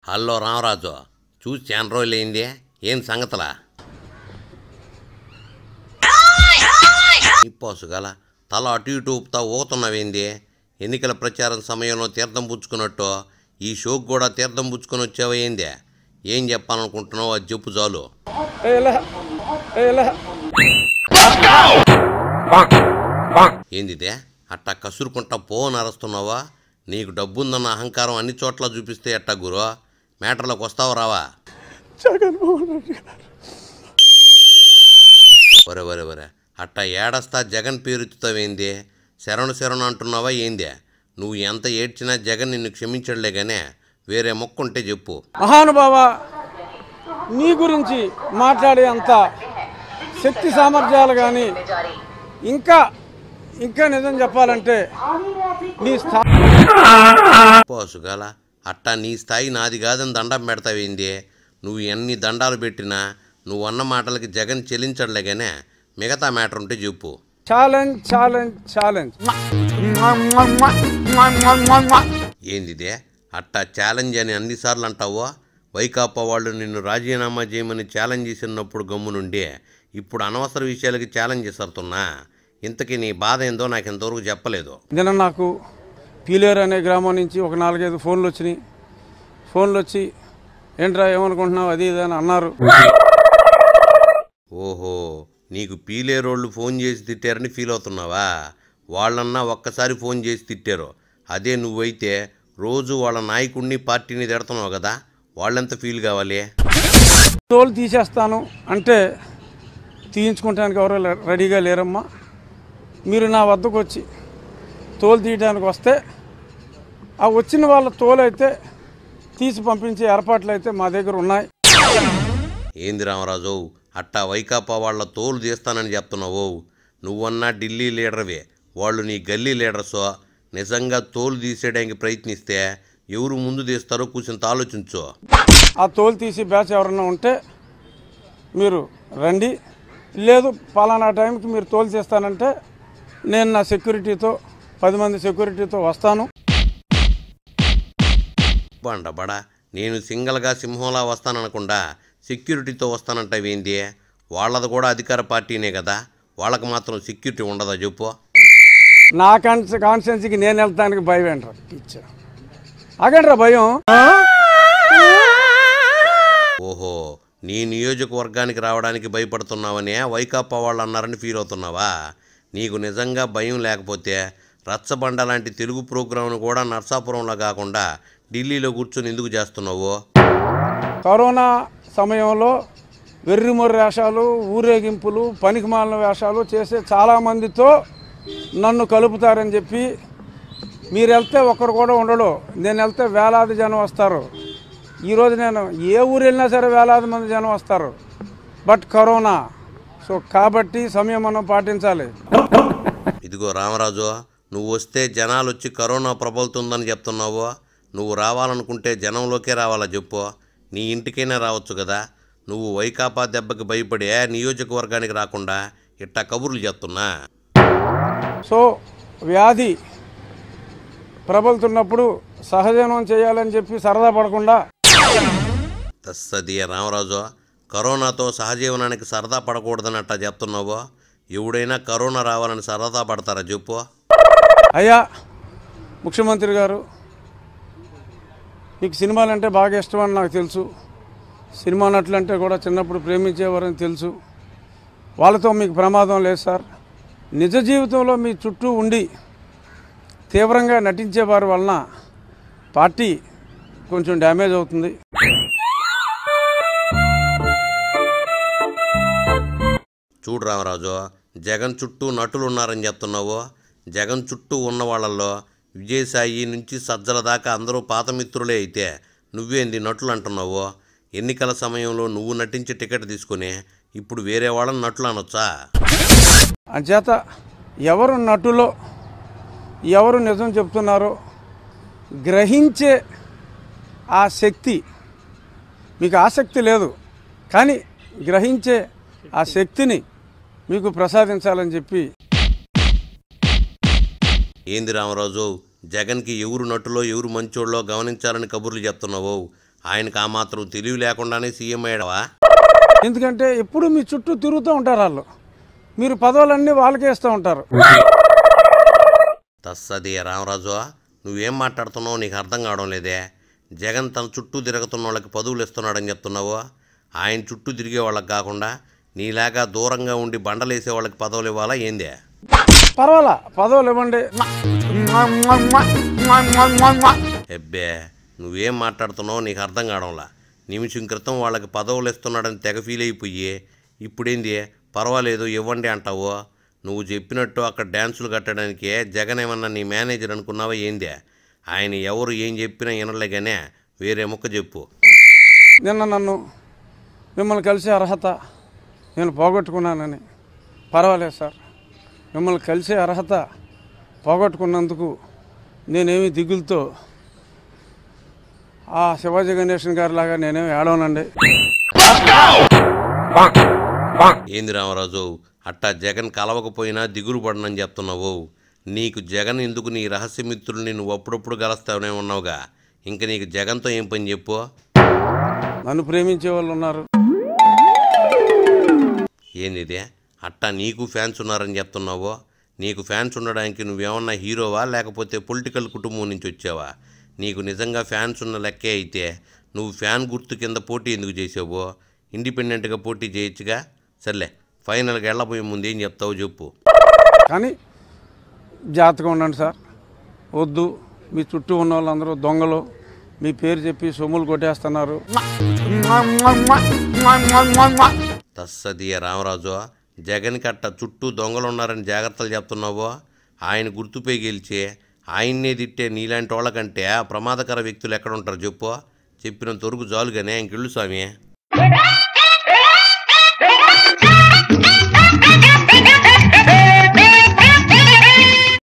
hello Ramaraju చూసి చాలా రోజులైంది ఏం సంగతలా నిప్పోసుగల తల అటు ఇటు ఊపుతా ఊగుతున్నావేంది ఎన్నికల ప్రచారం సమయంలో తీర్థం పుచ్చుకున్నట్టు ఈ షోకు కూడా తీర్థం పుచ్చుకొని వచ్చావా ఏంది ఏం చెప్పాలనుకుంటున్నావు అది చెప్పు చాలు ఏందిదే అట్టా కసురుకుంటా పో నరుస్తున్నావా నీకు డబ్బుందన్న అహంకారం అన్ని చోట్ల చూపిస్తే ఎట్టా గురు మ్యాటర్లోకి వస్తావా రావా ఒరే ఒరే ఒరే అట్టా ఏడస్తా జగన్ పేరుతావేంది శరణు శరణు అంటున్నావా ఏంది నువ్వు ఎంత ఏడ్చినా జగన్ నిన్ను క్షమించడులే గానే వేరే మొక్క ఉంటే చెప్పు మహానుభావ నీ గురించి మాట్లాడే అంత శక్తి సామర్థ్యాలు కానీ ఇంకా ఇంకా నిజం చెప్పాలంటే నీ స్థా పోసుగల అట్టా నీ స్థాయి నాది కాదని దండం పెడతావేంది నువ్వు ఎన్ని దండాలు పెట్టినా నువ్వు అన్న మాటలకి జగన్ చెల్లించడులే గానే మిగతా మ్యాటర్ ఉంటే చెప్పు ఛాలెంజ్ ఛాలెంజ్ ఛాలెంజ్ ఏందిదే అట్టా ఛాలెంజ్ అని అన్నిసార్లు అంటావో వైకాపా వాళ్ళు నిన్ను రాజీనామా చేయమని ఛాలెంజ్ చేసినప్పుడు గమ్మునుండి ఇప్పుడు అనవసర విషయాలకి ఛాలెంజ్ చేస్తున్నా ఇంతకీ నీ బాధ ఏందో నాకు ఇంతవరకు చెప్పలేదు నిన్న నాకు పీలేరు అనే గ్రామం నుంచి ఒక నాలుగైదు ఫోన్లు వచ్చినాయి ఫోన్లు వచ్చి ఏంట్రా ఏమనుకుంటున్నావు అది ఇది అని అన్నారు ఓహో నీకు పీలేరోళ్ళు ఫోన్ చేసి తిట్టారని ఫీల్ అవుతున్నావా వాళ్ళన్నా ఒక్కసారి ఫోన్ చేసి తిట్టారు అదే నువ్వైతే రోజు వాళ్ళ నాయకుడిని పార్టీని తిడుతున్నావు కదా వాళ్ళెంత ఫీల్ కావాలి తోలు తీసేస్తాను అంటే తీయించుకుంటానికి ఎవరో లే- రెడీగా లేరమ్మా మీరు నా వద్దకు వచ్చి తోలు తీయడానికి వస్తే ఆ వచ్చిన వాళ్ళ తోలు అయితే తీసి పంపించే ఏర్పాట్లు అయితే మా దగ్గర ఉన్నాయి ఏంది రామరాజు అట్టా వైకాపా వాళ్ళ తోలు తీస్తానని చెప్తున్నావు నువ్వన్నా ఢిల్లీ లీడర్వే వాళ్ళు నీ గల్లీ లీడర్సో నిజంగా తోలు తీసేయడానికి ప్రయత్నిస్తే ఎవరు ముందు తీస్తారో కూర్చొని ఆలోచించు ఆ తోలు తీసి బ్యాచ్ ఎవరన్నా ఉంటే మీరు రండి లేదు పలానా టైంకి మీరు తోలు తీస్తానంటే నేను నా సెక్యూరిటీతో పది మంది సెక్యూరిటీతో వస్తాను బండబడా నేను సింగల్గా సింహంలా వస్తాననకుండా సెక్యూరిటీతో వస్తానంటావేంది వాళ్ళది కూడా అధికార పార్టీనే కదా వాళ్ళకి మాత్రం సెక్యూరిటీ ఉండదా చెప్పు నా కాన్స్ కాన్స్టిట్యున్సీకి నేను వెళ్తానికి భయం ఏంట్రా టీచర్ ఆగండ్రా భయం ఓహో నీ నియోజకవర్గానికి రావడానికి భయపడుతున్నావనే వైకాపా వాళ్ళు అన్నారని ఫీల్ అవుతున్నావా నీకు నిజంగా భయం లేకపోతే రచ్చబండ లాంటి తెలుగు ప్రోగ్రాంను కూడా నర్సాపురంలో కాకుండా ఢిల్లీలో కూర్చొని ఎందుకు చేస్తున్నావు కరోనా సమయంలో వెర్రిమొర్రి వేషాలు ఊరేగింపులు పనికిమాలిన వేషాలు చేసే చాలామందితో నన్ను కలుపుతారని చెప్పి మీరు వెళ్తే ఒక్కరు కూడా ఉండడు నేను వెళ్తే వేలాది జనం వస్తారు ఈరోజు నేను ఏ ఊరు వెళ్ళినా సరే వేలాది మంది జనం వస్తారు బట్ కరోనా సో కాబట్టి సమయం మనం పాటించాలి ఇదిగో రామరాజు నువ్వు వస్తే జనాలు వచ్చి కరోనా ప్రబలుతుందని చెప్తున్నావు నువ్వు రావాలనుకుంటే జనంలోకే రావాలా చెప్పు నీ ఇంటికైనా రావచ్చు కదా నువ్వు వైకాపా దెబ్బకి భయపడి ఏ నియోజకవర్గానికి రాకుండా ఇట్టా కబుర్లు చెప్తున్నా సో వ్యాధి ప్రబలుతున్నప్పుడు సహజనం చేయాలని చెప్పి సరదా పడకుండా తస్సది రామరాజు కరోనాతో సహజీవనానికి సరదా పడకూడదని అట్టా చెప్తున్నావు ఎవడైనా కరోనా రావాలని సరదా పడతారా చెప్పు అయ్యా ముఖ్యమంత్రి గారు మీకు సినిమాలంటే బాగా ఇష్టమని నాకు తెలుసు సినిమా నటులంటే కూడా చిన్నప్పుడు ప్రేమించేవారని తెలుసు వాళ్ళతో మీకు ప్రమాదం లేదు సార్ నిజ జీవితంలో మీ చుట్టూ ఉండి తీవ్రంగా నటించే వారి వలన పార్టీ కొంచెం డ్యామేజ్ అవుతుంది చూడు రామరాజు జగన్ చుట్టూ నటులు ఉన్నారని చెప్తున్నావు జగన్ చుట్టూ ఉన్న వాళ్ళల్లో విజయసాయి నుంచి సజ్జల దాకా అందరూ పాత మిత్రులే అయితే నువ్వేంది నటులు అంటున్నావు ఎన్నికల సమయంలో నువ్వు నటించి టికెట్ తీసుకుని ఇప్పుడు వేరే వాళ్ళని నటులు అనొచ్చా అంచేత ఎవరు నటులో ఎవరు నిజం చెప్తున్నారో గ్రహించే ఆ శక్తి మీకు ఆసక్తి లేదు కానీ గ్రహించే ఆ శక్తిని మీకు ప్రసాదించాలని చెప్పి ఏంది రామరాజు జగన్కి ఎవరు నటులో ఎవరు మంచోళ్ళో గమనించాలని కబుర్లు చెప్తున్నావు ఆయనకు ఆ మాత్రం తెలివి లేకుండానే సీఎం అయ్యాడవా ఎందుకంటే ఎప్పుడు మీ చుట్టూ తిరుగుతూ ఉంటారు వాళ్ళు మీరు పదవులన్నీ వాళ్ళకే ఇస్తూ ఉంటారు తస్సది రామరాజు నువ్వేం మాట్లాడుతున్నావు నీకు అర్థం కావడం లేదే జగన్ తన చుట్టూ తిరుగుతున్న వాళ్ళకి పదవులు ఇస్తున్నాడని చెప్తున్నావు ఆయన చుట్టూ తిరిగే వాళ్ళకి కాకుండా నీలాగా దూరంగా ఉండి బండలేసే వాళ్ళకి పదవులు ఇవ్వాలా ఏందే పర్వాలా పదవులు ఇవ్వండి ఎబ్బే నువ్వేం మాట్లాడుతున్నావు నీకు అర్థం కావడంలా నిమిషం క్రితం వాళ్ళకి పదవులు ఇస్తున్నాడని తెగ ఫీల్ అయిపోయి ఇప్పుడేంది పర్వాలేదు ఇవ్వండి అంటావు నువ్వు చెప్పినట్టు అక్కడ డ్యాన్సులు కట్టడానికి జగన్ ఏమన్నా నీ మేనేజర్ అనుకున్నావా ఏందే ఆయన ఎవరు ఏం చెప్పినా వినలేగానే వేరే ముక్క చెప్పు నిన్న నన్ను మిమ్మల్ని కలిసే అర్హత నేను పోగొట్టుకున్నానని పర్వాలేదు సార్ మిమ్మల్ని కలిసే అర్హత పోగొట్టుకున్నందుకు నేనేమి దిగులతో ఆ శివాజీ గణేషన్ గారి లాగా నేనేమి ఏడవనండి ఏంది రామరాజు అట్టా జగన్ కలవకపోయినా దిగులు పడనని చెప్తున్నావు నీకు జగన్ ఎందుకు నీ రహస్యమిత్రుల్ని నువ్వు అప్పుడప్పుడు కలుస్తావనే ఉన్నావుగా ఇంక నీకు జగన్తో ఏం పని చెప్పు నన్ను ప్రేమించే వాళ్ళు ఉన్నారు ఏందిదే అట్టా నీకు ఫ్యాన్స్ ఉన్నారని చెప్తున్నావు నీకు ఫ్యాన్స్ ఉండడానికి నువ్వేమన్నా హీరోవా లేకపోతే పొలిటికల్ కుటుంబం నుంచి వచ్చావా నీకు నిజంగా ఫ్యాన్స్ ఉన్న లెక్కే అయితే నువ్వు ఫ్యాన్ గుర్తు కింద పోటీ ఎందుకు చేసావు ఇండిపెండెంట్గా పోటీ చేయొచ్చుగా సర్లే ఫైనల్గా వెళ్ళబోయే ముందు ఏం చెప్తావు చెప్పు కానీ జాగ్రత్తగా ఉండండి సార్ వద్దు మీ చుట్టూ ఉన్న వాళ్ళందరూ దొంగలు మీ పేరు చెప్పి సొమ్ములు కొట్టేస్తున్నారు తస్సదియ రామరాజు జగన్ కట్ట చుట్టూ దొంగలున్నారని జాగ్రత్తలు చెప్తున్నావు ఆయన గుర్తుపై గెలిచి ఆయన్నే తిట్టే నీలాంటి వాళ్ళకంటే ప్రమాదకర వ్యక్తులు ఎక్కడ ఉంటారు చెప్పు చెప్పినంత వరకు జాలుగానే ఇంకెళ్ళు స్వామి